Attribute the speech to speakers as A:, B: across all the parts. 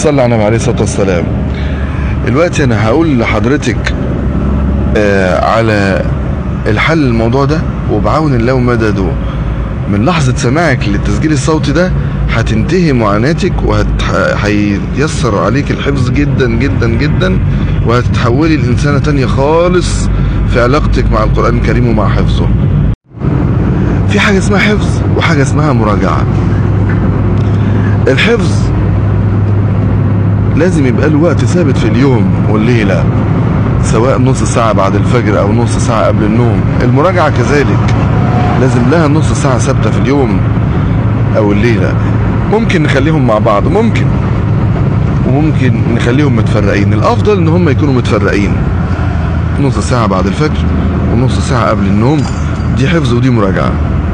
A: صلى على النبي عليه الصلاه والسلام دلوقتي انا هقول لحضرتك آه على الحل الموضوع ده وبعون الله ومدده من لحظة سماعك للتسجيل الصوتي ده هتنتهي معاناتك وهييسر عليك الحفظ جدا جدا جدا وهتتحولي لإنسانة تانية خالص في علاقتك مع القرآن الكريم ومع حفظه في حاجة اسمها حفظ وحاجة اسمها مراجعة الحفظ لازم يبقى له وقت ثابت في اليوم والليلة سواء نص ساعة بعد الفجر أو نص ساعة قبل النوم المراجعة كذلك لازم لها نص ساعة ثابتة في اليوم أو الليلة ممكن نخليهم مع بعض ممكن وممكن نخليهم متفرقين الأفضل إن هم يكونوا متفرقين نص ساعة بعد الفجر ونص ساعة قبل النوم دي حفظ ودي مراجعة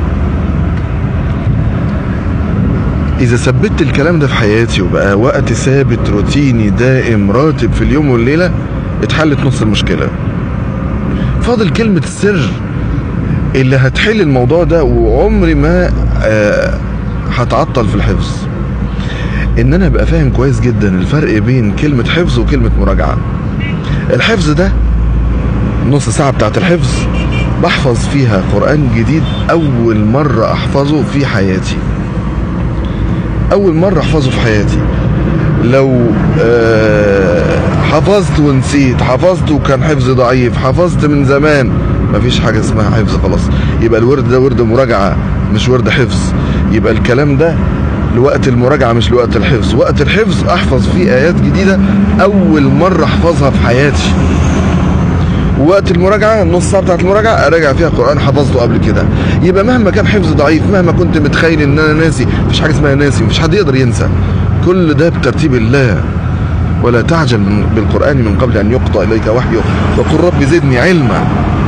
A: إذا ثبت الكلام ده في حياتي وبقى وقت ثابت روتيني دائم راتب في اليوم والليلة اتحلت نص المشكلة فاضل كلمة السر اللي هتحل الموضوع ده وعمري ما آه هتعطل في الحفظ ان انا ابقى فاهم كويس جدا الفرق بين كلمة حفظ وكلمة مراجعة الحفظ ده نص ساعة بتاعت الحفظ بحفظ فيها قرآن جديد أول مرة أحفظه في حياتي أول مرة أحفظه في حياتي لو آه حفظت ونسيت حفظت وكان حفظ ضعيف حفظت من زمان مفيش حاجة اسمها حفظ خلاص يبقى الورد ده ورد مراجعة مش ورد حفظ يبقى الكلام ده لوقت المراجعة مش لوقت الحفظ وقت الحفظ أحفظ فيه آيات جديدة أول مرة أحفظها في حياتي وقت المراجعة النص ساعة بتاعت المراجعة أراجع فيها قرآن حفظته قبل كده يبقى مهما كان حفظ ضعيف مهما كنت متخيل إن أنا ناسي مفيش حاجة اسمها ناسي مفيش حد يقدر ينسى كل ده بترتيب الله ولا تعجل بالقرآن من قبل أن يقضى إليك وحيه وقل رب زدني علما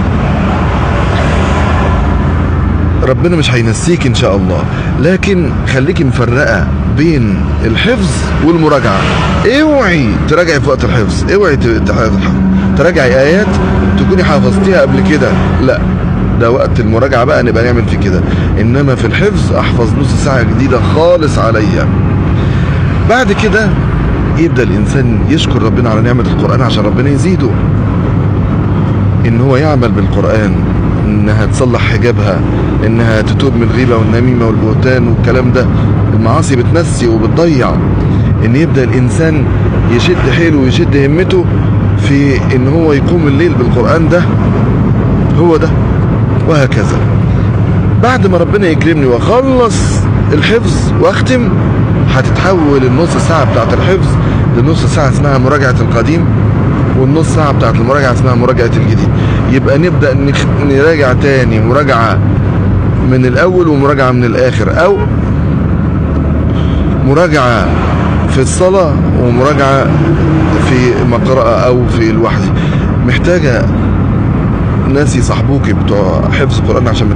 A: ربنا مش هينسيك ان شاء الله لكن خليكي مفرقه بين الحفظ والمراجعه اوعي تراجعي في وقت الحفظ اوعي تراجعي ايات تكوني حفظتيها قبل كده لا ده وقت المراجعه بقى نبقى نعمل في كده انما في الحفظ احفظ نص ساعه جديده خالص عليا بعد كده يبدا الانسان يشكر ربنا على نعمه القران عشان ربنا يزيده ان هو يعمل بالقران انها تصلح حجابها انها تتوب من الغيبه والنميمه والبهتان والكلام ده المعاصي بتنسي وبتضيع ان يبدا الانسان يشد حيله ويشد همته في ان هو يقوم الليل بالقران ده هو ده وهكذا بعد ما ربنا يكرمني واخلص الحفظ واختم هتتحول النص ساعه بتاعت الحفظ لنص ساعه اسمها مراجعه القديم والنص ساعة بتاعت المراجعة اسمها مراجعة الجديد يبقى نبدأ نراجع تاني مراجعة من الأول ومراجعة من الآخر أو مراجعة في الصلاة ومراجعة في مقرأة أو في الوحدة محتاجة ناس يصاحبوك بتوع حفظ القرآن عشان